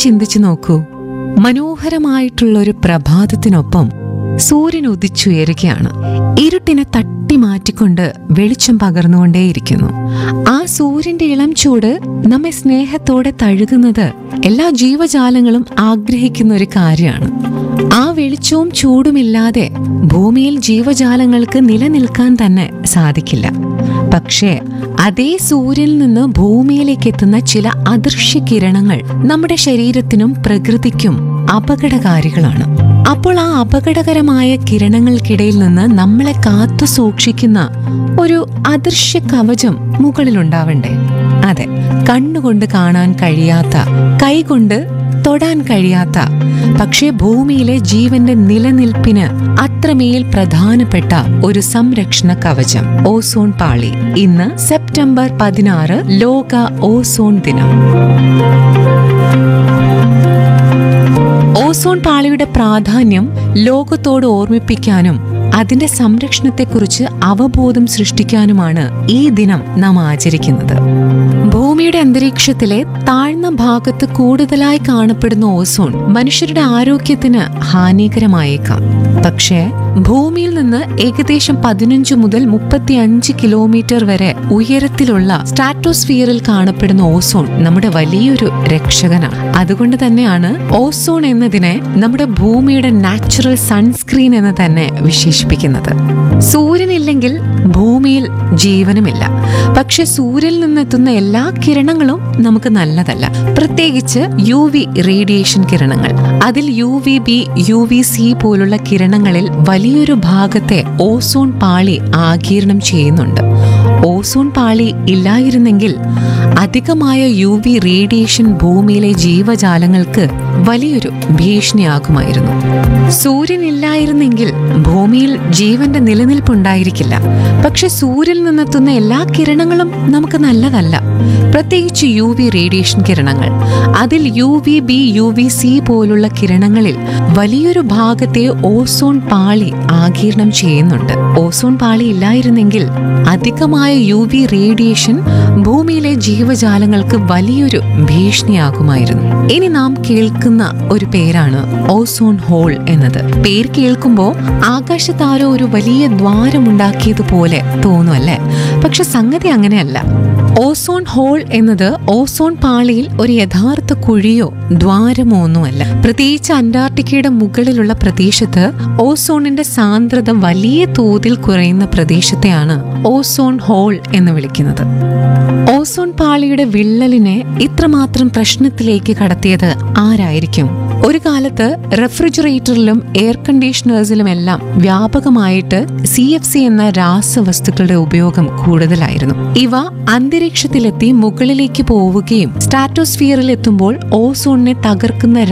ചിന്തിച്ചു നോക്കൂ മനോഹരമായിട്ടുള്ളൊരു പ്രഭാതത്തിനൊപ്പം സൂര്യൻ ഉദിച്ചുയരുകയാണ് ഇരുട്ടിനെ തട്ടി മാറ്റിക്കൊണ്ട് വെളിച്ചം പകർന്നുകൊണ്ടേയിരിക്കുന്നു ആ സൂര്യന്റെ ഇളം ചൂട് നമ്മെ സ്നേഹത്തോടെ തഴുകുന്നത് എല്ലാ ജീവജാലങ്ങളും ആഗ്രഹിക്കുന്ന ഒരു കാര്യമാണ് ആ വെളിച്ചവും ചൂടുമില്ലാതെ ഭൂമിയിൽ ജീവജാലങ്ങൾക്ക് നിലനിൽക്കാൻ തന്നെ സാധിക്കില്ല പക്ഷേ അതേ സൂര്യനിൽ നിന്ന് ഭൂമിയിലേക്ക് എത്തുന്ന ചില അദൃശ്യ കിരണങ്ങൾ നമ്മുടെ ശരീരത്തിനും പ്രകൃതിക്കും അപകടകാരികളാണ് അപ്പോൾ ആ അപകടകരമായ കിരണങ്ങൾക്കിടയിൽ നിന്ന് നമ്മളെ കാത്തു സൂക്ഷിക്കുന്ന ഒരു അദൃശ്യ കവചം മുകളിലുണ്ടാവണ്ടേ അതെ കണ്ണുകൊണ്ട് കാണാൻ കഴിയാത്ത കൈകൊണ്ട് തൊടാൻ കഴിയാത്ത പക്ഷേ ഭൂമിയിലെ ജീവന്റെ നിലനിൽപ്പിന് അത്രമേൽ പ്രധാനപ്പെട്ട ഒരു സംരക്ഷണ കവചം ഓസോൺ പാളി ഇന്ന് സെപ്റ്റംബർ പതിനാറ് ലോക ഓസോൺ ദിനം ഓസോൺ പാളിയുടെ പ്രാധാന്യം ലോകത്തോട് ഓർമ്മിപ്പിക്കാനും അതിന്റെ സംരക്ഷണത്തെക്കുറിച്ച് അവബോധം സൃഷ്ടിക്കാനുമാണ് ഈ ദിനം നാം ആചരിക്കുന്നത് ഭൂമിയുടെ അന്തരീക്ഷത്തിലെ താഴ്ന്ന ഭാഗത്ത് കൂടുതലായി കാണപ്പെടുന്ന ഓസോൺ മനുഷ്യരുടെ ആരോഗ്യത്തിന് ഹാനികരമായേക്കാം പക്ഷേ ഭൂമിയിൽ നിന്ന് ഏകദേശം പതിനഞ്ച് മുതൽ മുപ്പത്തിയഞ്ച് കിലോമീറ്റർ വരെ ഉയരത്തിലുള്ള സ്ട്രാറ്റോസ്ഫിയറിൽ കാണപ്പെടുന്ന ഓസോൺ നമ്മുടെ വലിയൊരു രക്ഷകനാണ് അതുകൊണ്ട് തന്നെയാണ് ഓസോൺ എന്നതിനെ നമ്മുടെ ഭൂമിയുടെ നാച്ചുറൽ സൺസ്ക്രീൻ എന്ന് തന്നെ വിശേഷിപ്പിക്കുന്നത് സൂര്യനില്ലെങ്കിൽ ഭൂമിയിൽ ജീവനുമില്ല പക്ഷെ സൂര്യനിൽ നിന്നെത്തുന്ന എല്ലാ കിരണങ്ങളും നമുക്ക് നല്ലതല്ല പ്രത്യേകിച്ച് യു വി റേഡിയേഷൻ കിരണങ്ങൾ അതിൽ U V B U V C പോലുള്ള കിരണങ്ങളിൽ വലിയൊരു ഭാഗത്തെ ഓസോൺ പാളി ആഗീരണം ചെയ്യുന്നുണ്ട് ഓസോൺ പാളി ഇല്ലായിരുന്നെങ്കിൽ അധികമായ യു വി റേഡിയേഷൻ ഭൂമിയിലെ ജീവജാലങ്ങൾക്ക് വലിയൊരു ഭീഷണിയാകുമായിരുന്നു സൂര്യൻ ഇല്ലായിരുന്നെങ്കിൽ ഭൂമിയിൽ ജീവന്റെ നിലനിൽപ്പുണ്ടായിരിക്കില്ല പക്ഷെ സൂര്യനിൽ നിന്നെത്തുന്ന എല്ലാ കിരണങ്ങളും നമുക്ക് നല്ലതല്ല പ്രത്യേകിച്ച് യു വി റേഡിയേഷൻ കിരണങ്ങൾ അതിൽ U V B U V C പോലുള്ള കിരണങ്ങളിൽ വലിയൊരു ഭാഗത്തെ ഓസോൺ പാളി ആഗീരണം ചെയ്യുന്നുണ്ട് ഓസോൺ പാളി ഇല്ലായിരുന്നെങ്കിൽ അധികമായ യു വി റേഡിയേഷൻ ഭൂമിയിലെ ജീവജാലങ്ങൾക്ക് വലിയൊരു ഭീഷണിയാകുമായിരുന്നു ഇനി നാം കേൾക്കുന്ന ഒരു പേരാണ് ഓസോൺ ഹോൾ എന്നത് പേര് കേൾക്കുമ്പോൾ ആകാശത്താരോ ഒരു വലിയ ദ്വാരമുണ്ടാക്കിയതുപോലെ തോന്നുമല്ലേ പക്ഷെ സംഗതി അങ്ങനെയല്ല ഓസോൺ ഹോൾ എന്നത് ഓസോൺ പാളിയിൽ ഒരു യഥാർത്ഥ കുഴിയോ ദ്വാരമോ ഒന്നുമല്ല പ്രത്യേകിച്ച് അന്റാർട്ടിക്കയുടെ മുകളിലുള്ള പ്രദേശത്ത് ഓസോണിന്റെ സാന്ദ്രത വലിയ തോതിൽ കുറയുന്ന പ്രദേശത്തെയാണ് ഓസോൺ ഹോൾ എന്ന് വിളിക്കുന്നത് ഓസോൺ പാളിയുടെ വിള്ളലിനെ ഇത്രമാത്രം പ്രശ്നത്തിലേക്ക് കടത്തിയത് ആരായിരിക്കും ഒരു കാലത്ത് റെഫ്രിജറേറ്ററിലും എയർ കണ്ടീഷണേഴ്സിലും എല്ലാം വ്യാപകമായിട്ട് സി എഫ് സി എന്ന രാസവസ്തുക്കളുടെ ഉപയോഗം കൂടുതലായിരുന്നു ഇവ അന്തരീക്ഷത്തിലെത്തി മുകളിലേക്ക് പോവുകയും സ്ട്രാറ്റോസ്ഫിയറിൽ എത്തുമ്പോൾ ഓസോണിനെ തകർക്കുന്ന